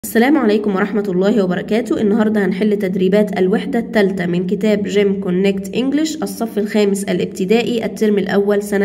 السلام عليكم ورحمة الله وبركاته النهاردة هنحل تدريبات الوحدة الثالثة من كتاب جيم كونكت انجلش الصف الخامس الابتدائي الترم الأول سنة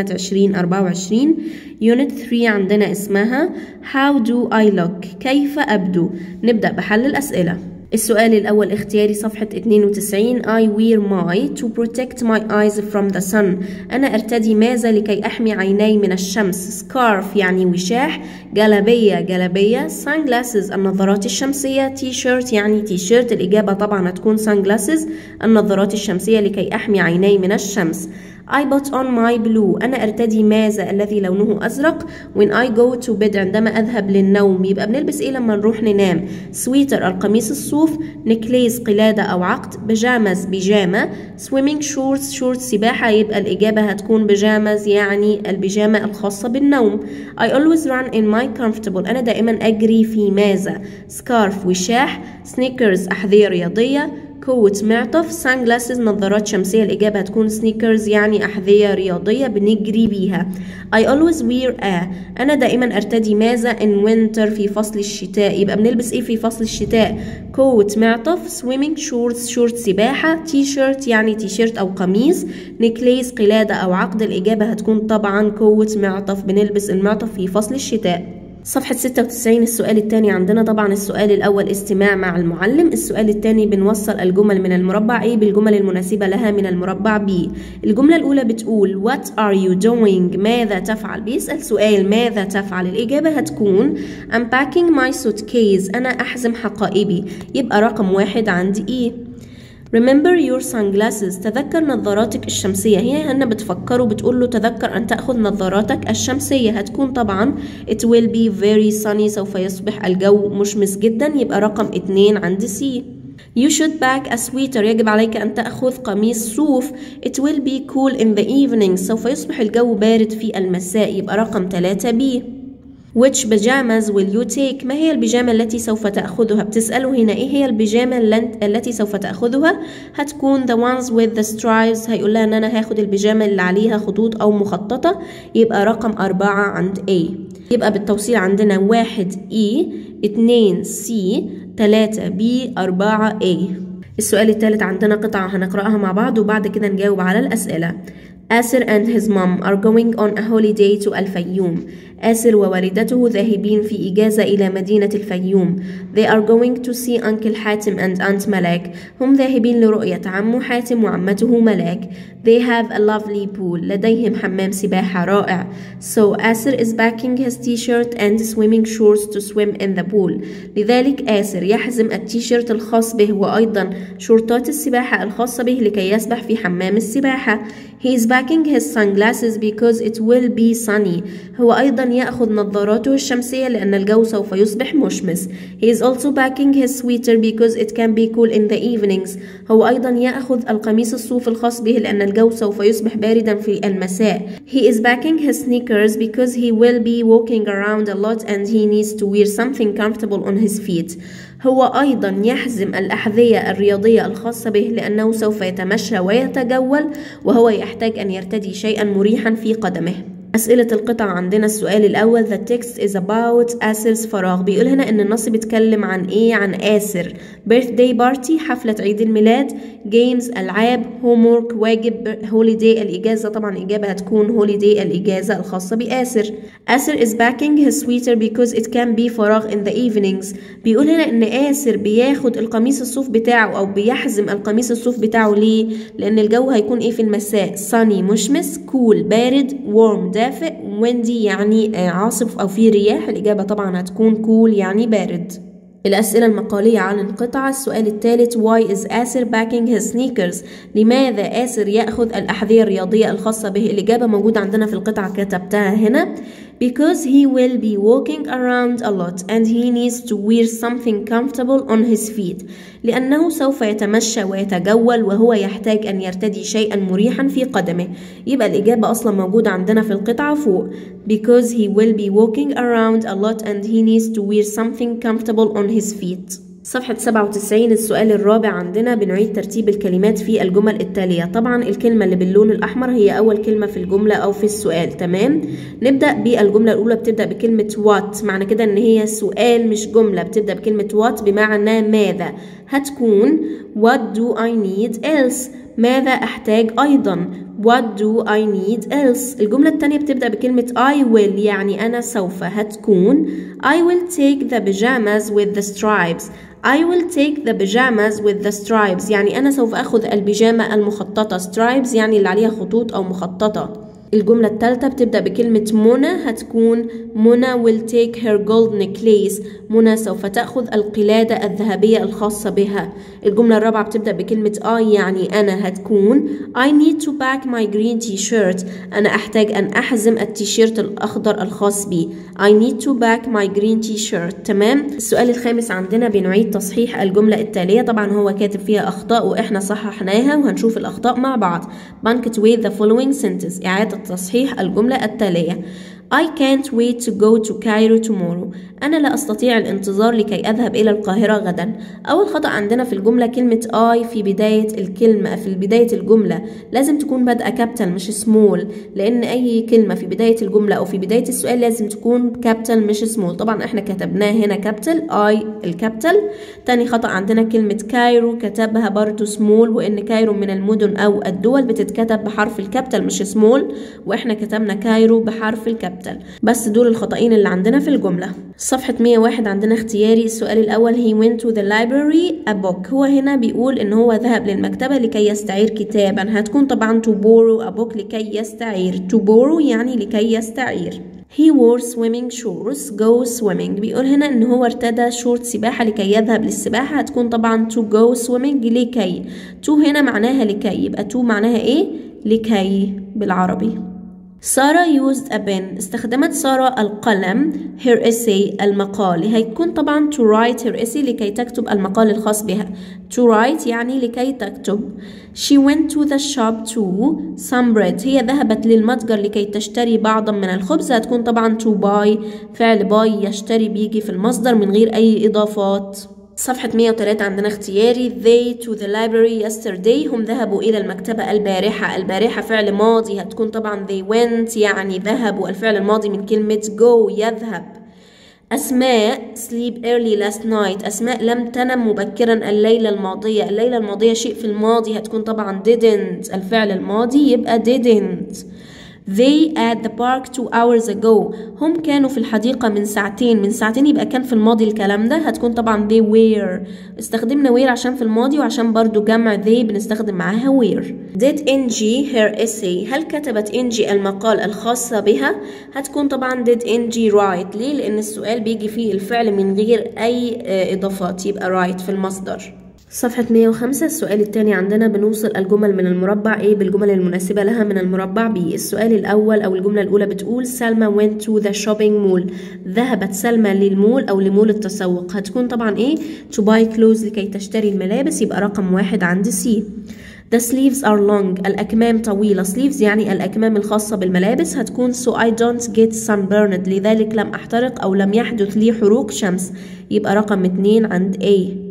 2024 يونت 3 عندنا اسمها How do I look كيف أبدو نبدأ بحل الأسئلة السؤال الأول اختياري صفحة 92 I wear my to protect my eyes from the sun أنا أرتدي ماذا لكي أحمي عيني من الشمس scarf يعني وشاح جلبية جلبية sunglasses النظارات الشمسية تي شيرت يعني تي شيرت الإجابة طبعا هتكون sunglasses النظارات الشمسية لكي أحمي عيني من الشمس I put on my blue أنا أرتدي ماذا الذي لونه أزرق when I go to bed عندما أذهب للنوم يبقى بنلبس إيه لما نروح ننام سويتر القميص الصوف نكليس قلادة أو عقد بيجامز بيجامة swimming shorts شورت سباحة يبقى الإجابة هتكون بيجامز يعني البيجامة الخاصة بالنوم I always run in my comfortable أنا دائما أجري في ماذا سكارف وشاح سنيكرز أحذية رياضية كوت معطف سان جلاسز نظارات شمسية الإجابة هتكون سنيكرز يعني أحذية رياضية بنجري بيها I always wear a أنا دائما أرتدي ماذا in winter في فصل الشتاء يبقى بنلبس إيه في فصل الشتاء كوت معطف swimming shorts شورت سباحة تي شيرت يعني تي شيرت أو قميص نكليس قلادة أو عقد الإجابة هتكون طبعا كوت معطف بنلبس المعطف في فصل الشتاء صفحة 96 السؤال الثاني عندنا طبعا السؤال الأول استماع مع المعلم السؤال الثاني بنوصل الجمل من المربع A بالجمل المناسبة لها من المربع B الجملة الأولى بتقول What are you doing ماذا تفعل بيسأل سؤال ماذا تفعل الإجابة هتكون I'm packing my suitcase أنا أحزم حقائبي يبقى رقم واحد عندي إيه Remember your sunglasses تذكر نظاراتك الشمسية هي هنا بتفكره بتقول له تذكر أن تأخذ نظاراتك الشمسية هتكون طبعا it will be very sunny سوف يصبح الجو مشمس جدا يبقى رقم اتنين عند سي You should pack a sweater يجب عليك أن تأخذ قميص صوف It will be cool in the evening سوف يصبح الجو بارد في المساء يبقى رقم ثلاثة بي Which pajamas will you take؟ ما هي البيجامة التي سوف تأخذها؟ بتسأله هنا إيه هي البيجامة التي سوف تأخذها؟ هتكون the ones with the stripes هيقول لها إن أنا هاخد البيجامة اللي عليها خطوط أو مخططة يبقى رقم أربعة عند A يبقى بالتوصيل عندنا واحد E اتنين C تلاتة B أربعة A السؤال الثالث عندنا قطعة هنقرأها مع بعض وبعد كده نجاوب على الأسئلة آسر and his mom are going on a holiday to الفيوم آسر ووالدته ذاهبين في إجازة إلى مدينة الفيوم They are going to see Uncle حاتم and Aunt ملاك هم ذاهبين لرؤية عمه حاتم وعمته ملاك They have a lovely pool لديهم حمام سباحة رائع So آسر is packing his t-shirt and swimming shorts to swim in the pool لذلك آسر يحزم التيشيرت الخاص به وأيضا شورتات السباحة الخاصة به لكي يسبح في حمام السباحة He is packing his sunglasses because it will be sunny هو أيضا يأخذ نظاراته الشمسية لأن الجو سوف يصبح مشمس He is also packing his sweater because it can be cool in the evenings هو أيضا يأخذ القميص الصوف الخاص به لأن الجو سوف يصبح باردا في المساء He is packing his sneakers because he will be walking around a lot and he needs to wear something comfortable on his feet هو أيضا يحزم الأحذية الرياضية الخاصة به لأنه سوف يتمشى ويتجول وهو يحتاج أن يرتدي شيئا مريحا في قدمه أسئلة القطع عندنا السؤال الأول The text is about آسر's فراغ بيقول هنا إن النص بيتكلم عن إيه عن آسر birthday party حفلة عيد الميلاد games ألعاب homework واجب holiday الإجازة طبعا إجابة هتكون holiday الإجازة الخاصة بآسر آسر is packing his sweater because it can be فراغ in the evenings بيقول هنا إن آسر بياخد القميص الصوف بتاعه أو بيحزم القميص الصوف بتاعه ليه؟ لأن الجو هيكون إيه في المساء sunny مشمس cool بارد warm دافئ ويندي يعني عاصف أو في رياح الإجابة طبعا هتكون كول يعني بارد الأسئلة المقالية عن القطعة السؤال الثالث Why is آسر packing his sneakers لماذا آسر يأخذ الأحذية الرياضية الخاصة به الإجابة موجودة عندنا في القطعة كتبتها هنا because he will be walking around a lot and he needs to wear something comfortable on his feet لأنه سوف يتمشى ويتجول وهو يحتاج أن يرتدي شيئا مريحا في قدمه يبقى الإجابة أصلا موجودة عندنا في القطعة فوق because he will be walking around a lot and he needs to wear something comfortable on his feet صفحة 97 السؤال الرابع عندنا بنعيد ترتيب الكلمات في الجمل التالية طبعا الكلمة اللي باللون الأحمر هي أول كلمة في الجملة أو في السؤال تمام نبدأ بالجملة الأولى بتبدأ بكلمة what معنى كده إن هي سؤال مش جملة بتبدأ بكلمة what بمعنى ماذا هتكون what do I need else ماذا أحتاج أيضا What do I need else الجملة التانية بتبدأ بكلمة I will يعني أنا سوف هتكون I will take the pajamas with the stripes I will take the pajamas with the stripes يعني أنا سوف أخذ البيجامة المخططة stripes يعني اللي عليها خطوط أو مخططة الجملة الثالثة بتبدأ بكلمة منى هتكون منى will take her gold necklace منى سوف تأخذ القلادة الذهبية الخاصة بها الجملة الرابعة بتبدأ بكلمة I يعني أنا هتكون I need to pack my green t-shirt أنا أحتاج أن أحزم التيشيرت الأخضر الخاص بي I need to pack my green t-shirt تمام السؤال الخامس عندنا بنعيد تصحيح الجملة التالية طبعا هو كاتب فيها أخطاء وإحنا صححناها وهنشوف الأخطاء مع بعض punctuate the following sentence إعادة تصحيح الجملة التالية I can't wait to go to Cairo tomorrow. أنا لا أستطيع الانتظار لكي أذهب إلى القاهرة غدا. أول خطأ عندنا في الجملة كلمة I في بداية الكلمة في بداية الجملة لازم تكون بادئة كابيتال مش سمول لأن أي كلمة في بداية الجملة أو في بداية السؤال لازم تكون كابيتال مش سمول. طبعا إحنا كتبناه هنا كابيتال I الكابيتال. تاني خطأ عندنا كلمة كايرو كتبها برضو سمول وإن كايرو من المدن أو الدول بتتكتب بحرف الكابيتال مش سمول وإحنا كتبنا كايرو بحرف الكابيتال. بس دول الخطأين اللي عندنا في الجملة صفحة 101 عندنا اختياري السؤال الأول he went to the library a book هو هنا بيقول إن هو ذهب للمكتبة لكي يستعير كتابا هتكون طبعا to borrow a book لكي يستعير to borrow يعني لكي يستعير He wore swimming shorts go swimming بيقول هنا ان هو ارتدى شورت سباحة لكي يذهب للسباحة هتكون طبعا to go swimming لكي to هنا معناها لكي يبقى to معناها ايه لكي بالعربي سارة used a pen استخدمت سارة القلم her essay المقال هيكون طبعا to write her essay لكي تكتب المقال الخاص بها to write يعني لكي تكتب she went to the shop to some bread هي ذهبت للمتجر لكي تشتري بعضا من الخبز هتكون طبعا to buy فعل buy يشتري بيجي في المصدر من غير أي إضافات صفحة 103 عندنا اختياري they to the library yesterday هم ذهبوا إلى المكتبة البارحة البارحة فعل ماضي هتكون طبعا they went يعني ذهبوا الفعل الماضي من كلمة go يذهب أسماء sleep early last night أسماء لم تنم مبكرا الليلة الماضية الليلة الماضية شيء في الماضي هتكون طبعا didn't الفعل الماضي يبقى didn't They at the park two hours ago هم كانوا في الحديقة من ساعتين من ساعتين يبقى كان في الماضي الكلام ده هتكون طبعا they were استخدمنا were عشان في الماضي وعشان برضو جمع they بنستخدم معاها were Did Angie her essay هل كتبت Angie المقال الخاصة بها هتكون طبعا did Angie write ليه لأن السؤال بيجي فيه الفعل من غير أي إضافات يبقى write في المصدر صفحة 105 السؤال الثاني عندنا بنوصل الجمل من المربع A بالجمل المناسبة لها من المربع B السؤال الأول أو الجملة الأولى بتقول سلمى went to the shopping mall ذهبت سلمى للمول أو لمول التسوق هتكون طبعا إيه to buy clothes لكي تشتري الملابس يبقى رقم واحد عند C The sleeves are long الأكمام طويلة sleeves يعني الأكمام الخاصة بالملابس هتكون so I don't get sunburned لذلك لم أحترق أو لم يحدث لي حروق شمس يبقى رقم اتنين عند A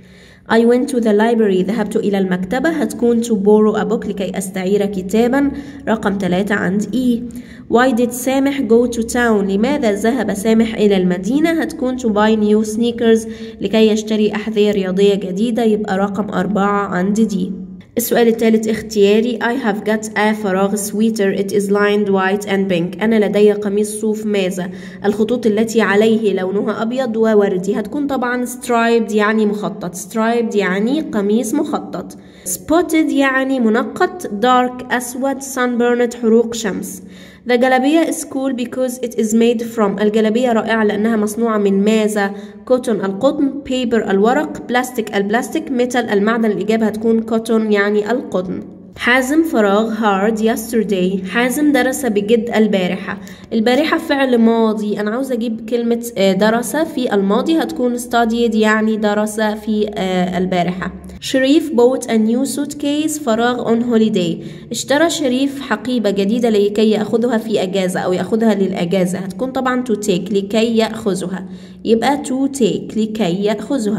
I went to the library ذهبت إلى المكتبة هتكون to borrow a book لكي أستعير كتابا رقم ثلاثة عند E Why did سامح go to town لماذا ذهب سامح إلى المدينة هتكون to buy new sneakers لكي يشتري أحذية رياضية جديدة يبقى رقم أربعة عند D السؤال الثالث اختياري I have got a فراغ sweater it is lined white and pink أنا لدي قميص صوف ماذا الخطوط التي عليه لونها أبيض ووردي هتكون طبعا striped يعني مخطط striped يعني قميص مخطط spotted يعني منقط dark أسود sunburned حروق شمس The جلابية is cool because it is made from الجلابية رائعة لأنها مصنوعة من ماذا cotton القطن paper الورق بلاستيك البلاستيك metal المعدن الإجابة هتكون cotton يعني القطن حازم فراغ hard yesterday حازم درس بجد البارحة البارحة فعل ماضي أنا عاوزة أجيب كلمة درس في الماضي هتكون studied يعني درس في البارحة شريف bought a new suitcase فراغ on holiday اشترى شريف حقيبة جديدة لكي يأخذها في أجازة أو يأخذها للأجازة هتكون طبعا to take لكي يأخذها يبقى to take لكي يأخذها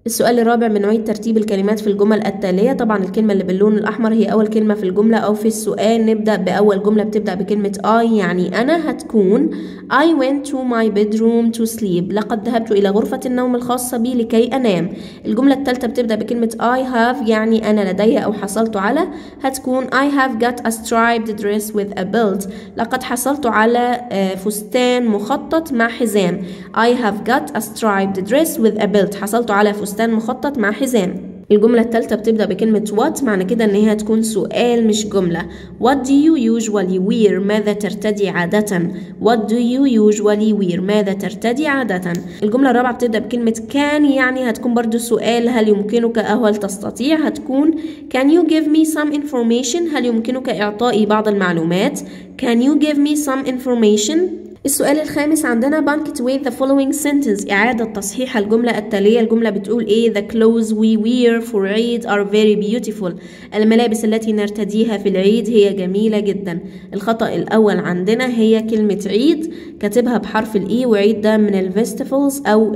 السؤال الرابع بنعيد ترتيب الكلمات في الجمل التالية طبعا الكلمة اللي باللون الأحمر هي أول كلمة في الجملة أو في السؤال نبدأ بأول جملة بتبدأ بكلمة I يعني أنا هتكون I went to my bedroom to sleep لقد ذهبت إلى غرفة النوم الخاصة بي لكي أنام الجملة الثالثة بتبدأ بكلمة I have يعني أنا لدي أو حصلت على هتكون I have got a striped dress with a belt لقد حصلت على فستان مخطط مع حزام I have got a striped dress with a belt حصلت على فستان مخطط مع حزام الجملة الثالثة بتبدأ بكلمة what معنى كده إن هي هتكون سؤال مش جملة What do you usually wear ماذا ترتدي عادة What do you usually wear ماذا ترتدي عادة الجملة الرابعة بتبدأ بكلمة can يعني هتكون برضو سؤال هل يمكنك أو هل تستطيع هتكون Can you give me some information هل يمكنك إعطائي بعض المعلومات Can you give me some information السؤال الخامس عندنا punctuate the following sentence إعادة تصحيح الجملة التالية الجملة بتقول إيه the clothes we wear for Eid are very beautiful الملابس التي نرتديها في العيد هي جميلة جدا الخطأ الأول عندنا هي كلمة عيد كاتبها بحرف الإي وعيد ده من الفيستيفالز أو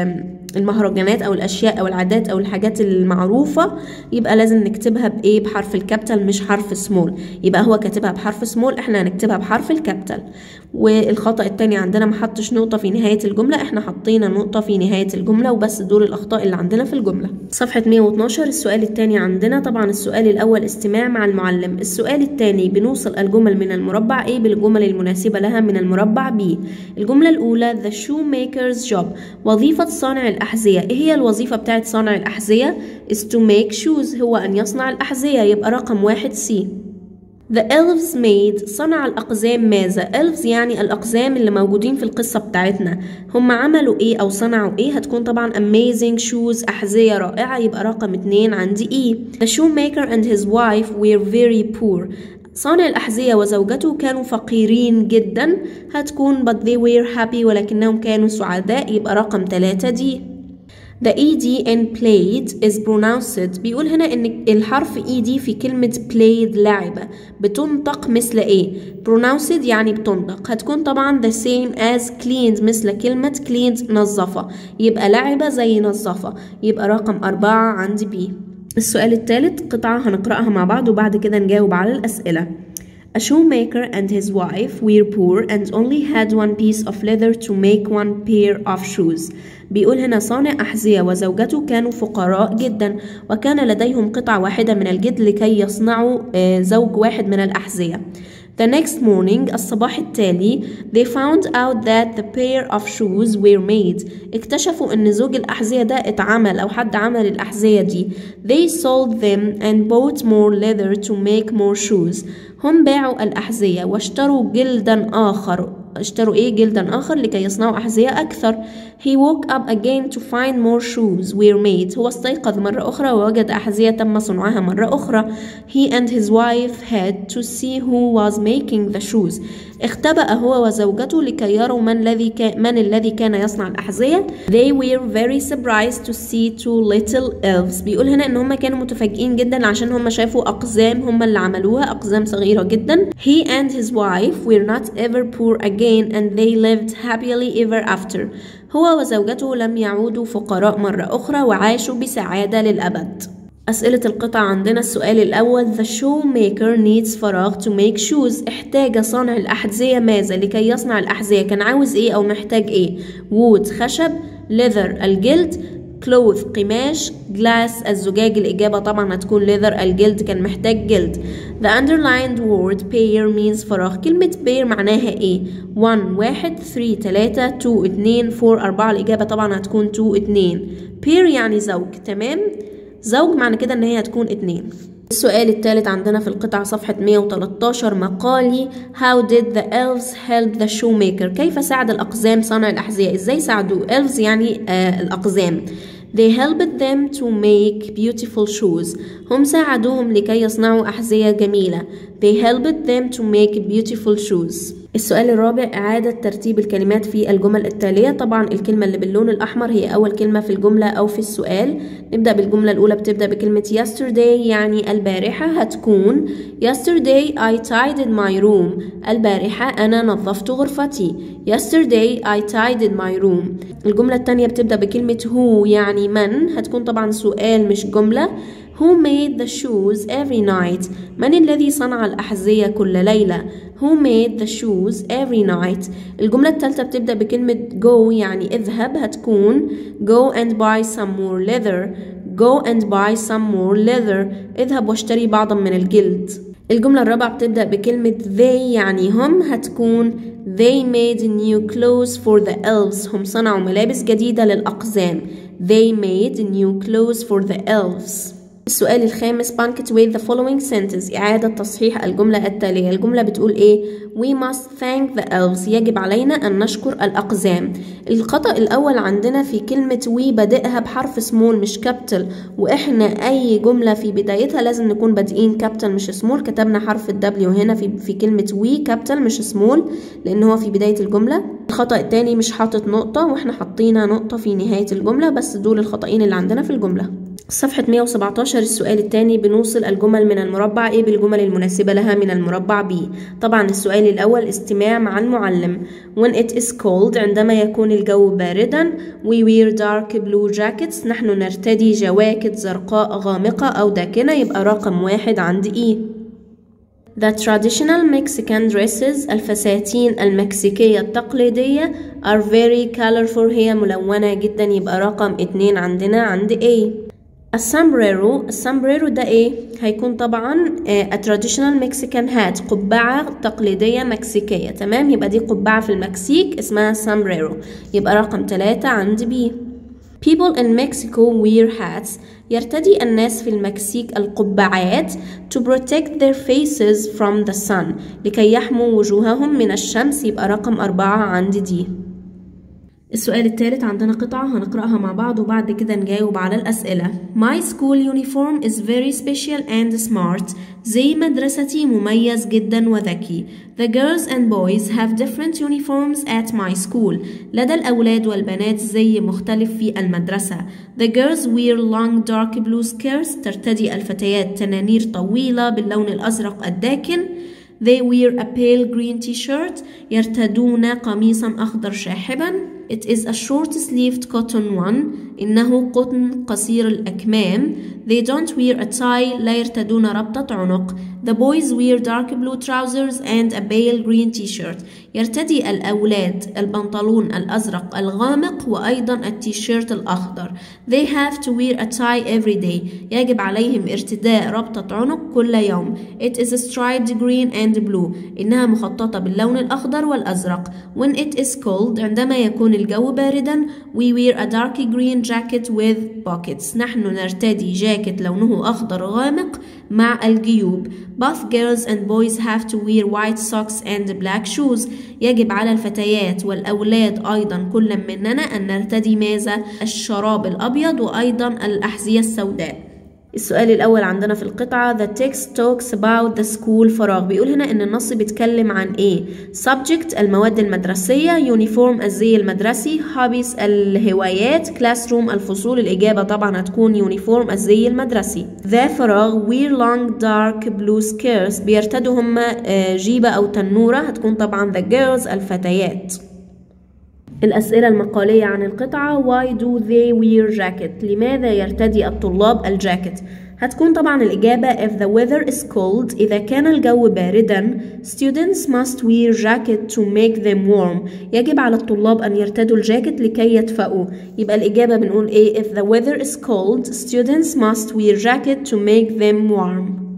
المهرجانات او الاشياء او العادات او الحاجات المعروفه يبقى لازم نكتبها بايه بحرف الكابيتال مش حرف سمول يبقى هو كاتبها بحرف سمول احنا هنكتبها بحرف الكابيتال والخطا الثاني عندنا ما حطش نقطه في نهايه الجمله احنا حطينا نقطه في نهايه الجمله وبس دول الاخطاء اللي عندنا في الجمله صفحه 112 السؤال الثاني عندنا طبعا السؤال الاول استماع مع المعلم السؤال الثاني بنوصل الجمل من المربع A بالجمل المناسبه لها من المربع B الجمله الاولى the shoemaker's job وظيفه صانع الأحذية إيه هي الوظيفة بتاعت صانع الأحذية is to make shoes هو أن يصنع الأحذية يبقى رقم واحد C The elves made صنع الأقزام ماذا؟ elves يعني الأقزام اللي موجودين في القصة بتاعتنا هم عملوا إيه أو صنعوا إيه؟ هتكون طبعا amazing shoes أحذية رائعة يبقى رقم اتنين عندي إيه The shoemaker and his wife were very poor صانع الأحذية وزوجته كانوا فقيرين جدا هتكون but they were happy ولكنهم كانوا سعداء يبقى رقم ثلاثة دي The ED in played is pronounced بيقول هنا إن الحرف ED في كلمة played لعبة بتنطق مثل إيه؟ pronounced يعني بتنطق هتكون طبعا the same as cleaned مثل كلمة cleaned نظفة يبقى لعبة زي نظفة يبقى رقم أربعة عندي B السؤال الثالث قطعة هنقرأها مع بعض وبعد كده نجاوب على الأسئلة A shoemaker and his wife were poor and only had one piece of leather to make one pair of shoes. بيقول هنا صانع أحذية وزوجته كانوا فقراء جدا وكان لديهم قطعة واحدة من الجلد لكي يصنعوا زوج واحد من الأحذية. The next morning الصباح التالي they found out that the pair of shoes were made اكتشفوا ان زوج الأحذية ده اتعمل أو حد عمل الأحذية دي they sold them and bought more leather to make more shoes هم باعوا الأحذية واشتروا جلدا آخر اشتروا ايه جلدا آخر لكي يصنعوا أحذية أكثر he woke up again to find more shoes were made هو استيقظ مرة أخرى ووجد أحذية تم صنعها مرة أخرى he and his wife had to see who was making the shoes اختبأ هو وزوجته لكي يروا من الذي كان من الذي كان يصنع الأحذية they were very surprised to see two little elves بيقول هنا إن هم كانوا متفاجئين جدا عشان هم شافوا أقزام هم اللي عملوها أقزام صغيرة جدا he and his wife were not ever poor again and they lived happily ever after هو وزوجته لم يعودوا فقراء مرة أخرى وعاشوا بسعادة للأبد أسئلة القطع عندنا السؤال الأول The shoemaker needs فراغ to make shoes احتاج صانع الأحذية ماذا لكي يصنع الأحذية كان عاوز إيه أو محتاج إيه wood خشب leather الجلد cloth قماش glass الزجاج الإجابة طبعا هتكون leather الجلد كان محتاج جلد The underlined word pair means فراغ كلمة pair معناها إيه 1 واحد 3 3 2 2 4 4 الإجابة طبعا هتكون 2 2 pair يعني زوج تمام زوج معنى كده ان هي هتكون اتنين السؤال الثالث عندنا في القطعة صفحة 113 مقالي How did the elves help the shoemaker كيف ساعد الأقزام صانع الأحذية إزاي ساعدوه elves يعني آه الأقزام They helped them to make beautiful shoes هم ساعدوهم لكي يصنعوا أحذية جميلة they helped them to make beautiful shoes السؤال الرابع إعادة ترتيب الكلمات في الجمل التالية طبعا الكلمة اللي باللون الأحمر هي أول كلمة في الجملة أو في السؤال نبدأ بالجملة الأولى بتبدأ بكلمة yesterday يعني البارحة هتكون yesterday I tidied my room البارحة أنا نظفت غرفتي yesterday I tidied my room الجملة التانية بتبدأ بكلمة who يعني من هتكون طبعا سؤال مش جملة Who made the shoes every night? من الذي صنع الأحذية كل ليلة؟ Who made the shoes every night? الجملة الثالثة بتبدأ بكلمة go يعني اذهب هتكون go and buy some more leather go and buy some more leather اذهب واشتري بعضا من الجلد الجملة الرابعة بتبدأ بكلمة they يعني هم هتكون they made new clothes for the elves هم صنعوا ملابس جديدة للأقزام they made new clothes for the elves السؤال الخامس punctuate the following sentence إعادة تصحيح الجملة التالية الجملة بتقول إيه we must thank the elves يجب علينا أن نشكر الأقزام الخطأ الأول عندنا في كلمة we بادئها بحرف سمول مش كابيتال وإحنا أي جملة في بدايتها لازم نكون بادئين كابيتال مش سمول كتبنا حرف الدبليو هنا في في كلمة we كابيتال مش سمول لأن هو في بداية الجملة الخطأ التاني مش حاطط نقطة وإحنا حطينا نقطة في نهاية الجملة بس دول الخطأين اللي عندنا في الجملة صفحة 117 السؤال الثاني بنوصل الجمل من المربع A بالجمل المناسبة لها من المربع B طبعا السؤال الأول استماع مع المعلم When it is cold عندما يكون الجو باردا We wear dark blue jackets نحن نرتدي جواكت زرقاء غامقة أو داكنة يبقى رقم واحد عند E The traditional Mexican dresses الفساتين المكسيكية التقليدية are very colorful هي ملونة جدا يبقى رقم اتنين عندنا عند A السامبريرو السامبريرو ده ايه هيكون طبعا a traditional Mexican hat قبعة تقليدية مكسيكية تمام يبقى دي قبعة في المكسيك اسمها سامبريرو يبقى رقم ثلاثة عند بي People in Mexico wear hats يرتدي الناس في المكسيك القبعات to protect their faces from the sun لكي يحموا وجوههم من الشمس يبقى رقم أربعة عند دي السؤال الثالث عندنا قطعة هنقرأها مع بعض وبعد كده نجاوب على الأسئلة My school uniform is very special and smart زي مدرستي مميز جدا وذكي The girls and boys have different uniforms at my school لدى الأولاد والبنات زي مختلف في المدرسة The girls wear long dark blue skirts ترتدي الفتيات تنانير طويلة باللون الأزرق الداكن They wear a pale green t-shirt يرتدون قميصا أخضر شاحبا It is a short sleeved cotton one إنه قطن قصير الأكمام They don't wear a tie لا يرتدون ربطة عنق The boys wear dark blue trousers and a pale green t-shirt يرتدي الأولاد البنطلون الأزرق الغامق وأيضا التيشيرت الأخضر They have to wear a tie every day يجب عليهم ارتداء ربطة عنق كل يوم It is striped green and blue إنها مخططة باللون الأخضر والأزرق When it is cold عندما يكون الجو باردا We wear a dark green jacket with pockets نحن نرتدي جاكيت لونه أخضر غامق مع الجيوب Both girls and boys have to wear white socks and black shoes يجب على الفتيات والأولاد أيضا كل مننا أن نرتدي ماذا؟ الشراب الأبيض وأيضا الأحذية السوداء السؤال الأول عندنا في القطعة The text talks about the school فراغ بيقول هنا إن النص بيتكلم عن إيه subject المواد المدرسية uniform الزي المدرسي hobbies الهوايات classroom الفصول الإجابة طبعا هتكون uniform الزي المدرسي ذا فراغ wear long dark blue skirts بيرتدوا هم جيبة أو تنورة هتكون طبعا the girls الفتيات الأسئلة المقالية عن القطعة Why do they wear jacket؟ لماذا يرتدي الطلاب الجاكيت؟ هتكون طبعا الإجابة If the weather is cold إذا كان الجو باردا Students must wear jacket to make them warm يجب على الطلاب أن يرتدوا الجاكيت لكي يدفئوا يبقى الإجابة بنقول إيه If the weather is cold Students must wear jacket to make them warm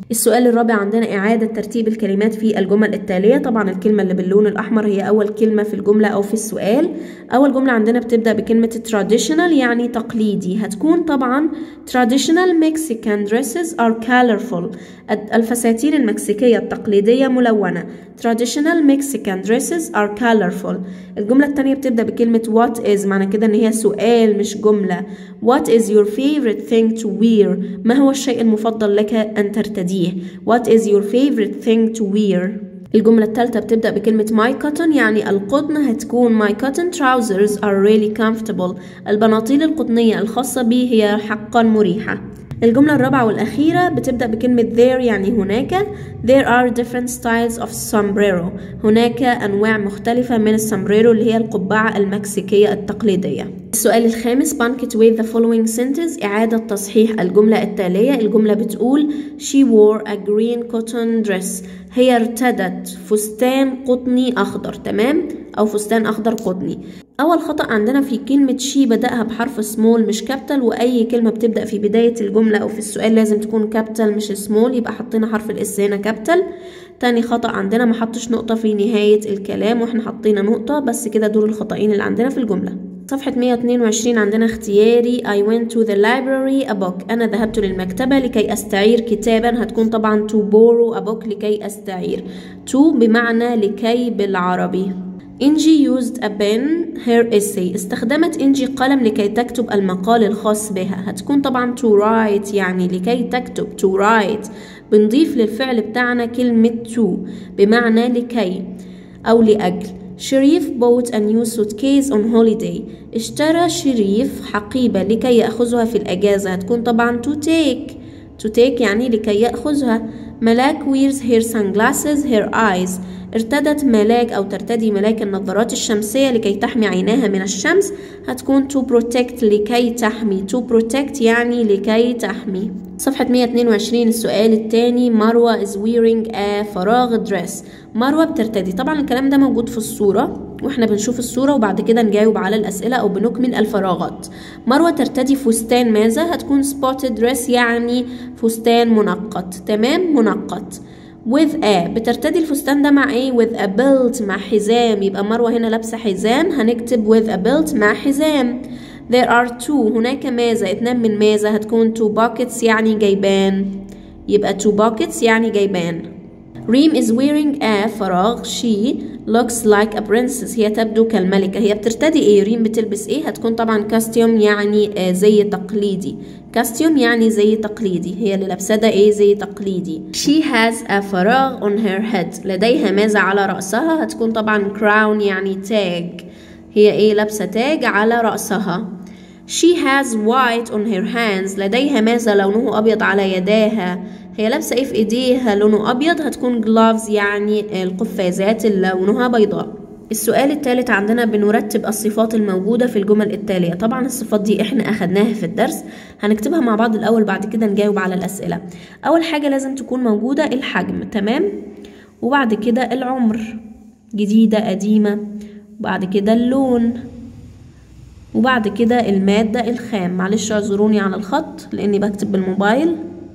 السؤال الرابع عندنا إعادة ترتيب الكلمات في الجمل التالية طبعا الكلمة اللي باللون الأحمر هي أول كلمة في الجملة أو في السؤال أول جملة عندنا بتبدأ بكلمة traditional يعني تقليدي هتكون طبعا traditional Mexican dresses are colorful الفساتين المكسيكية التقليدية ملونة traditional Mexican dresses are colorful الجملة التانية بتبدأ بكلمة what is معنى كده إن هي سؤال مش جملة what is your favorite thing to wear ما هو الشيء المفضل لك أن ترتديه what is your favorite thing to wear الجملة الثالثة بتبدأ بكلمة my cotton يعني القطن هتكون my cotton trousers are really comfortable البناطيل القطنية الخاصة بي هي حقا مريحة الجملة الرابعة والأخيرة بتبدأ بكلمة there يعني هناك there are different styles of sombrero هناك أنواع مختلفة من السامبريرو اللي هي القبعة المكسيكية التقليدية السؤال الخامس punctuate the following sentence إعادة تصحيح الجملة التالية الجملة بتقول she wore a green cotton dress هي ارتدت فستان قطني أخضر تمام أو فستان أخضر قطني أول خطأ عندنا في كلمة شي بدأها بحرف سمول مش كابيتال وأي كلمة بتبدأ في بداية الجملة أو في السؤال لازم تكون كابيتال مش سمول يبقى حطينا حرف الاس هنا كابيتال تاني خطأ عندنا ما حطش نقطة في نهاية الكلام واحنا حطينا نقطة بس كده دول الخطأين اللي عندنا في الجملة صفحة 122 عندنا اختياري I went to the library a book أنا ذهبت للمكتبة لكي أستعير كتابا هتكون طبعا to borrow a book لكي أستعير to بمعنى لكي بالعربي إنجي used a pen her essay استخدمت إنجي قلم لكي تكتب المقال الخاص بها هتكون طبعا to write يعني لكي تكتب to write بنضيف للفعل بتاعنا كلمة to بمعنى لكي أو لأجل شريف bought a new suitcase on holiday اشترى شريف حقيبة لكي يأخذها في الأجازة هتكون طبعا to take to take يعني لكي يأخذها ملاك wears her sunglasses her eyes ارتدت ملاك أو ترتدي ملاك النظارات الشمسية لكي تحمي عيناها من الشمس هتكون to protect لكي تحمي to protect يعني لكي تحمي صفحة 122 السؤال الثاني مروة is wearing a فراغ dress مروة بترتدي طبعا الكلام ده موجود في الصورة واحنا بنشوف الصورة وبعد كده نجاوب على الأسئلة أو بنكمل الفراغات مروة ترتدي فستان ماذا هتكون spotted dress يعني فستان منقط تمام منقط with a بترتدي الفستان ده مع ايه with a belt مع حزام يبقى مروة هنا لابسة حزام هنكتب with a belt مع حزام there are two هناك ماذا اتنين من ماذا هتكون two buckets يعني جيبان يبقى two buckets يعني جيبان ريم is wearing a فراغ she looks like a princess هي تبدو كالملكة هي بترتدي ايه ريم بتلبس ايه هتكون طبعا كاستيوم يعني زي تقليدي كاستيوم يعني زي تقليدي هي اللي لابسه ده ايه زي تقليدي she has a فراغ on her head لديها ماذا على رأسها هتكون طبعا crown يعني تاج هي ايه لابسه تاج على رأسها she has white on her hands لديها ماذا لونه أبيض على يداها هي لابسة ايه في ايديها لونه أبيض هتكون gloves يعني القفازات اللي لونها بيضاء السؤال الثالث عندنا بنرتب الصفات الموجودة في الجمل التالية طبعا الصفات دي احنا أخدناها في الدرس هنكتبها مع بعض الأول بعد كده نجاوب على الأسئلة أول حاجة لازم تكون موجودة الحجم تمام وبعد كده العمر جديدة قديمة وبعد كده اللون وبعد كده المادة الخام معلش اعذروني على الخط لاني بكتب بالموبايل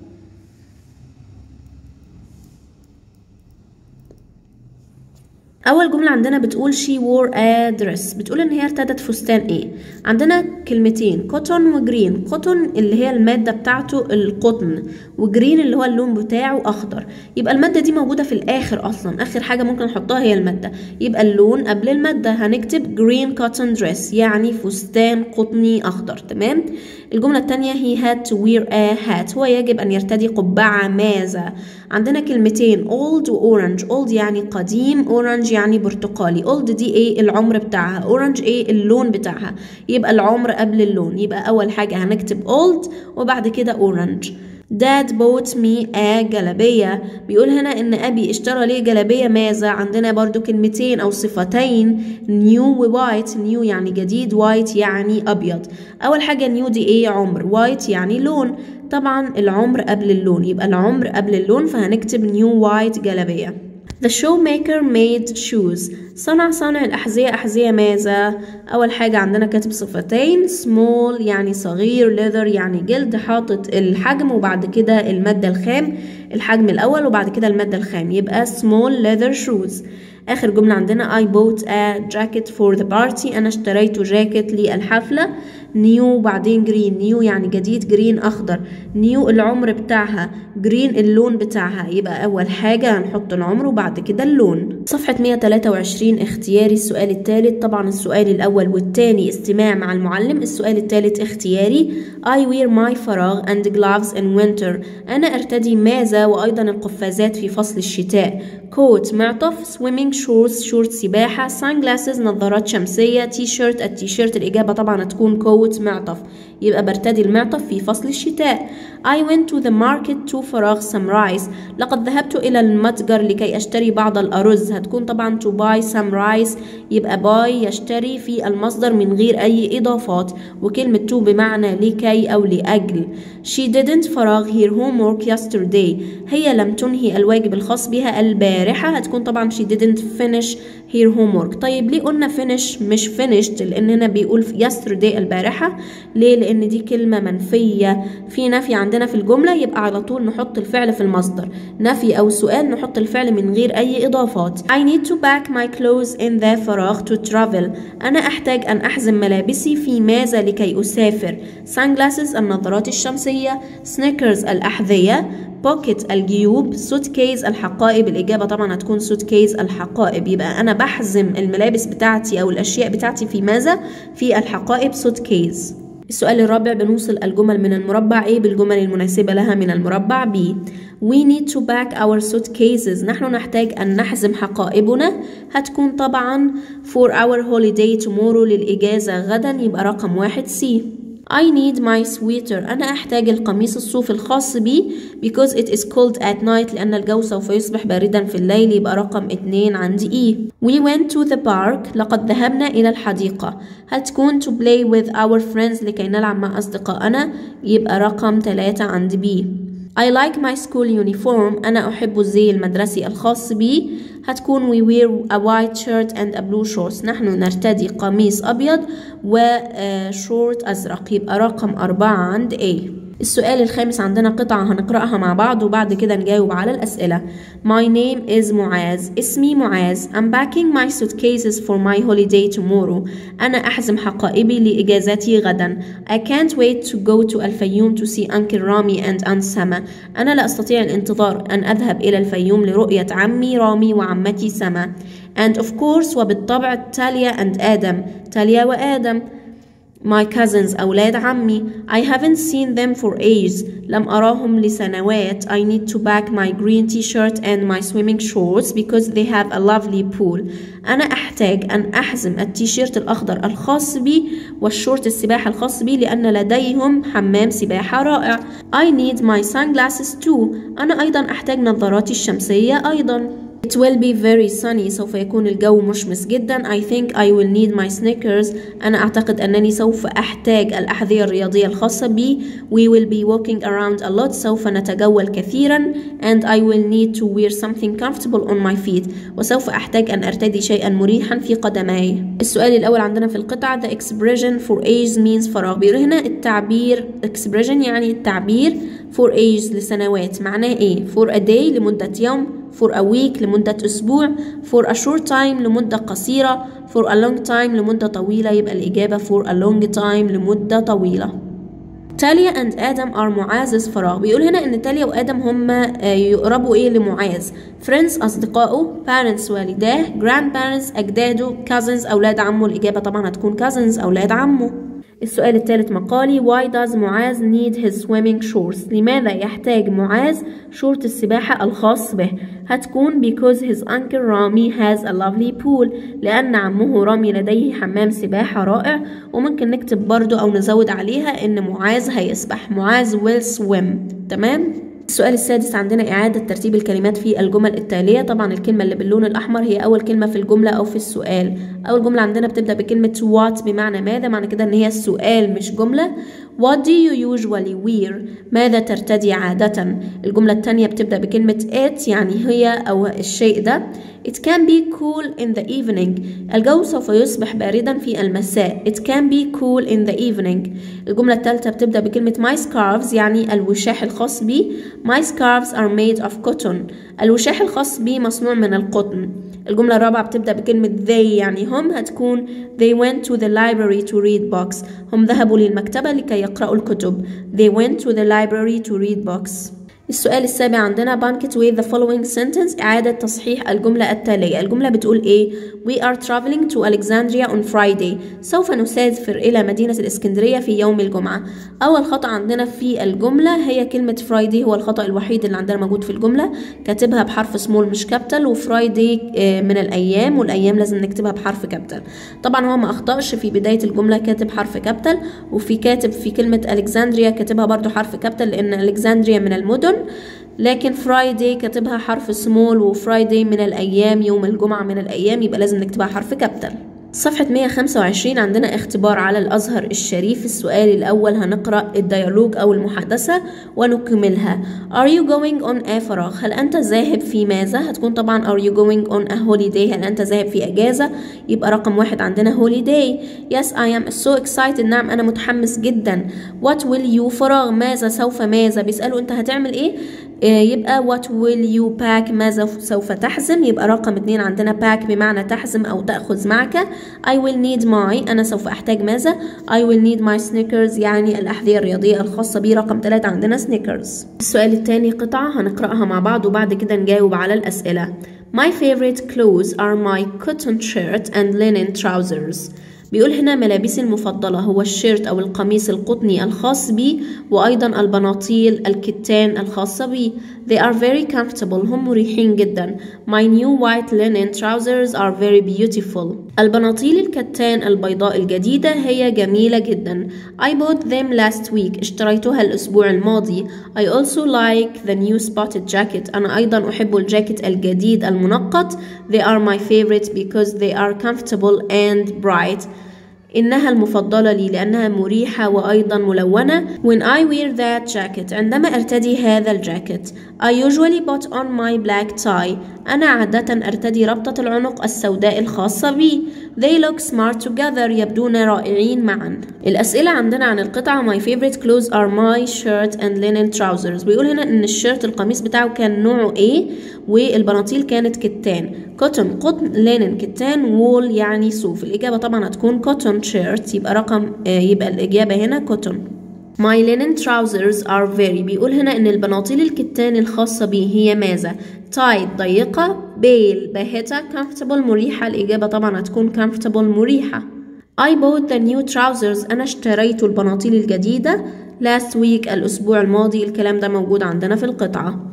اول جمله عندنا بتقول she wore a dress بتقول ان هي ارتدت فستان ايه عندنا كلمتين كوتون وجرين كوتون اللي هي الماده بتاعته القطن وجرين اللي هو اللون بتاعه اخضر يبقى الماده دي موجوده في الاخر اصلا اخر حاجه ممكن نحطها هي الماده يبقى اللون قبل الماده هنكتب green cotton dress يعني فستان قطني اخضر تمام الجمله الثانيه he had to wear a hat هو يجب ان يرتدي قبعه ماذا عندنا كلمتين old و orange old يعني قديم orange يعني برتقالي old دي ايه العمر بتاعها orange ايه اللون بتاعها يبقى العمر قبل اللون يبقى اول حاجه هنكتب old وبعد كده orange Dad bought me a جلابية بيقول هنا ان ابي اشترى لي جلابية ماذا عندنا برضو كلمتين او صفتين new و white new يعني جديد white يعني ابيض اول حاجة new دي ايه عمر white يعني لون طبعا العمر قبل اللون يبقى العمر قبل اللون فهنكتب new white جلابية The showmaker made shoes صنع صانع الأحذية أحذية ماذا؟ أول حاجة عندنا كاتب صفتين small يعني صغير leather يعني جلد حاطط الحجم وبعد كده المادة الخام الحجم الأول وبعد كده المادة الخام يبقى small leather shoes آخر جملة عندنا I bought a jacket for the party أنا اشتريت جاكيت للحفلة نيو بعدين جرين نيو يعني جديد جرين أخضر نيو العمر بتاعها جرين اللون بتاعها يبقى أول حاجة هنحط العمر وبعد كده اللون صفحة 123 اختياري السؤال الثالث طبعا السؤال الأول والثاني استماع مع المعلم السؤال الثالث اختياري I wear my فراغ and gloves in winter أنا أرتدي ماذا وأيضا القفازات في فصل الشتاء كوت معطف swimming shorts شورت سباحة sunglasses نظارات شمسية تي شيرت التيشيرت الإجابة طبعا هتكون كوت معطف يبقى برتدي المعطف في فصل الشتاء I went to the market to فراغ some rice لقد ذهبت إلى المتجر لكي أشتري بعض الأرز هتكون طبعا to buy some rice يبقى buy يشتري في المصدر من غير أي إضافات وكلمة to بمعنى لكي أو لأجل She didn't فراغ her homework yesterday هي لم تنهي الواجب الخاص بها البارحة هتكون طبعا she didn't finish her homework طيب ليه قلنا finish مش finished لأن هنا بيقول yesterday البارحة ليه لأن دي كلمة منفية في نفي عندنا في الجملة يبقى على طول نحط الفعل في المصدر نفي أو سؤال نحط الفعل من غير أي إضافات I need to pack my clothes in the فراغ to travel أنا أحتاج أن أحزم ملابسي في ماذا لكي أسافر sunglasses النظارات الشمسية sneakers الأحذية بوكيت الجيوب سوت كيز الحقائب الإجابة طبعا هتكون سوت كيز الحقائب يبقى أنا بحزم الملابس بتاعتي أو الأشياء بتاعتي في ماذا؟ في الحقائب سوت كيز السؤال الرابع بنوصل الجمل من المربع A بالجمل المناسبة لها من المربع B We need to pack our suitcases نحن نحتاج أن نحزم حقائبنا هتكون طبعا for our holiday tomorrow للإجازة غدا يبقى رقم واحد C I need my sweater أنا أحتاج القميص الصوف الخاص بي because it is cold at night لأن الجو سوف يصبح باردا في الليل يبقى رقم اتنين عندي E We went to the park لقد ذهبنا إلى الحديقة هتكون to play with our friends لكي نلعب مع أصدقائنا يبقى رقم تلاتة عند B I like my school uniform أنا أحب الزي المدرسي الخاص بي هتكون we wear a white shirt and a blue shorts نحن نرتدي قميص أبيض وشورت أزرق يبقى رقم أربعة عند A السؤال الخامس عندنا قطعة هنقرأها مع بعض وبعد كده نجاوب على الأسئلة My name is معاذ اسمي معاذ I'm packing my suitcases for my holiday tomorrow أنا أحزم حقائبي لإجازتي غدا I can't wait to go to الفيوم to see Uncle Rami and Aunt Sama أنا لا أستطيع الانتظار أن أذهب إلى الفيوم لرؤية عمي رامي وعمتي سما and of course وبالطبع تاليا and آدم تاليا وآدم My cousins أولاد عمي I haven't seen them for ages لم أراهم لسنوات I need to pack my green t-shirt and my swimming shorts because they have a lovely pool أنا أحتاج أن أحزم التيشيرت الأخضر الخاص بي والشورت السباحة الخاص بي لأن لديهم حمام سباحة رائع I need my sunglasses too أنا أيضا أحتاج نظاراتي الشمسية أيضا It will be very sunny سوف يكون الجو مشمس جدا I think I will need my sneakers أنا أعتقد أنني سوف أحتاج الأحذية الرياضية الخاصة بي We will be walking around a lot سوف نتجول كثيرا and I will need to wear something comfortable on my feet وسوف أحتاج أن أرتدي شيئا مريحا في قدمي السؤال الأول عندنا في القطعة The expression for age means فراغ بيقول هنا التعبير expression يعني التعبير for age لسنوات معناه إيه for a day لمدة يوم for a week لمدة أسبوع for a short time لمدة قصيرة for a long time لمدة طويلة يبقى الإجابة for a long time لمدة طويلة تاليا and آدم are معاذ فراغ بيقول هنا إن تاليا وآدم هما يقربوا إيه لمعاذ friends أصدقائه parents والداه grandparents أجداده cousins أولاد عمه الإجابة طبعا هتكون cousins أولاد عمه السؤال الثالث مقالي Why does معاذ need his swimming shorts لماذا يحتاج معاذ شورت السباحة الخاص به هتكون because his uncle رامي has a lovely pool لأن عمه رامي لديه حمام سباحة رائع وممكن نكتب برضو أو نزود عليها إن معاذ هيسبح معاذ will swim تمام؟ السؤال السادس عندنا إعادة ترتيب الكلمات في الجمل التالية طبعا الكلمة اللي باللون الأحمر هي أول كلمة في الجملة أو في السؤال أول جملة عندنا بتبدأ بكلمة what بمعنى ماذا معنى كده إن هي السؤال مش جملة What do you usually wear ماذا ترتدي عادة الجملة التانية بتبدأ بكلمة it يعني هي أو الشيء ده It can be cool in the evening الجو سوف يصبح باردا في المساء It can be cool in the evening الجملة الثالثة بتبدأ بكلمة my scarves يعني الوشاح الخاص بي My scarves are made of cotton الوشاح الخاص بي مصنوع من القطن الجملة الرابعة بتبدأ بكلمة they يعني هم هتكون they went to the library to read books هم ذهبوا للمكتبة لكي يقرأوا الكتب they went to the library to read books السؤال السابع عندنا بانكت with the following sentence إعادة تصحيح الجملة التالية الجملة بتقول إيه We are traveling to Alexandria on Friday سوف نسافر إلى مدينة الإسكندرية في يوم الجمعة أول خطأ عندنا في الجملة هي كلمة Friday هو الخطأ الوحيد اللي عندنا موجود في الجملة كاتبها بحرف سمول مش كابيتال وفرايدي من الأيام والأيام لازم نكتبها بحرف كابيتال طبعا هو ما أخطأش في بداية الجملة كاتب حرف كابيتال وفي كاتب في كلمة ألكسندريا كاتبها برضو حرف كابيتال لأن ألكسندريا من المدن لكن فرايدي كاتبها حرف سمول وفرايدي من الأيام يوم الجمعة من الأيام يبقى لازم نكتبها حرف كابيتال صفحة 125 عندنا اختبار على الأزهر الشريف السؤال الأول هنقرأ الديالوج أو المحادثة ونكملها Are you going on a فراغ هل أنت ذاهب في ماذا هتكون طبعا Are you going on a holiday هل أنت ذاهب في أجازة يبقى رقم واحد عندنا holiday Yes I am so excited نعم أنا متحمس جدا What will you فراغ ماذا سوف ماذا بيسألوا أنت هتعمل إيه يبقى what will you pack ماذا سوف تحزم يبقى رقم اتنين عندنا pack بمعنى تحزم أو تأخذ معك I will need my أنا سوف أحتاج ماذا I will need my sneakers يعني الأحذية الرياضية الخاصة بي رقم ثلاثة عندنا sneakers السؤال الثاني قطعة هنقرأها مع بعض وبعد كده نجاوب على الأسئلة My favorite clothes are my cotton shirt and linen trousers بيقول هنا ملابسي المفضلة هو الشيرت أو القميص القطني الخاص بي وأيضا البناطيل الكتان الخاصة بي They are very comfortable هم مريحين جدا My new white linen trousers are very beautiful البناطيل الكتان البيضاء الجديدة هي جميلة جدا I bought them last week اشتريتها الأسبوع الماضي I also like the new spotted jacket أنا أيضا أحب الجاكيت الجديد المنقط They are my favorite because they are comfortable and bright إنها المفضلة لي لأنها مريحة وأيضا ملونة When I wear that jacket عندما أرتدي هذا الجاكيت I usually put on my black tie أنا عادة أرتدي ربطة العنق السوداء الخاصة بي They look smart together يبدون رائعين معا الأسئلة عندنا عن القطعة My favorite clothes are my shirt and linen trousers بيقول هنا إن الشيرت القميص بتاعه كان نوعه إيه والبناطيل كانت كتان كوتون قطن لينن كتان وول يعني صوف الإجابة طبعا هتكون كوتون شيرت يبقى رقم يبقى الإجابة هنا كوتون My linen trousers are very بيقول هنا إن البناطيل الكتان الخاصة بي هي ماذا؟ tight ضيقة بيل باهتة comfortable مريحة الإجابة طبعا هتكون comfortable مريحة I bought the new trousers أنا اشتريت البناطيل الجديدة last week الأسبوع الماضي الكلام ده موجود عندنا في القطعة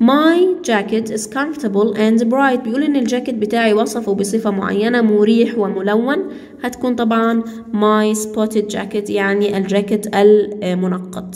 My jacket is comfortable and bright بيقول إن الجاكيت بتاعي وصفه بصفة معينة مريح وملون هتكون طبعا my spotted jacket يعني الجاكيت المنقط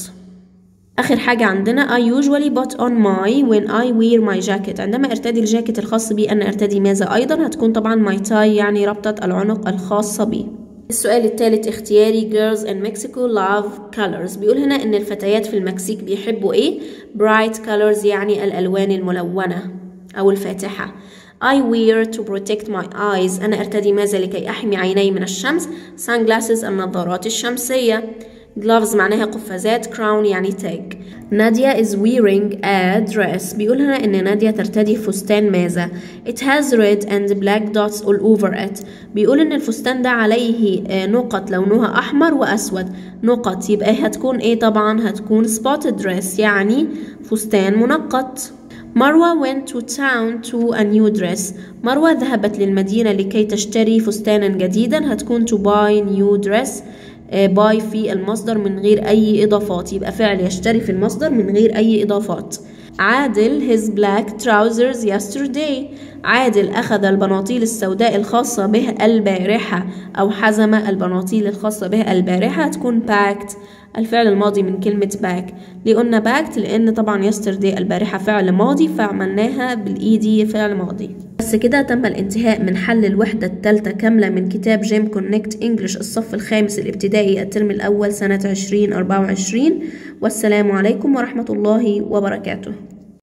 آخر حاجة عندنا I usually put on my when I wear my jacket عندما ارتدي الجاكيت الخاص بي أنا ارتدي ماذا أيضا هتكون طبعا my tie يعني ربطة العنق الخاصة بي السؤال الثالث اختياري girls in Mexico love colors بيقول هنا ان الفتيات في المكسيك بيحبوا ايه bright colors يعني الالوان الملونة او الفاتحة I wear to protect my eyes أنا أرتدي ماذا لكي أحمي عيني من الشمس sunglasses النظارات الشمسية gloves معناها قفازات crown يعني تاج نادية is wearing a dress بيقول هنا إن نادية ترتدي فستان ماذا it has red and black dots all over it بيقول إن الفستان ده عليه نقط لونها أحمر وأسود نقط يبقى هتكون إيه طبعا هتكون spotted dress يعني فستان منقط مروة went to town to a new dress مروة ذهبت للمدينة لكي تشتري فستانا جديدا هتكون to buy new dress باي في المصدر من غير أي إضافات يبقى فعل يشتري في المصدر من غير أي إضافات عادل his black trousers yesterday عادل أخذ البناطيل السوداء الخاصة به البارحة أو حزم البناطيل الخاصة به البارحة تكون packed الفعل الماضي من كلمة back ليه قلنا backed لأن طبعا yesterday البارحة فعل ماضي فعملناها بالإيدي فعل ماضي بس كده تم الانتهاء من حل الوحدة الثالثة كاملة من كتاب جيم كونكت انجلش الصف الخامس الابتدائي الترم الأول سنة 2024 والسلام عليكم ورحمة الله وبركاته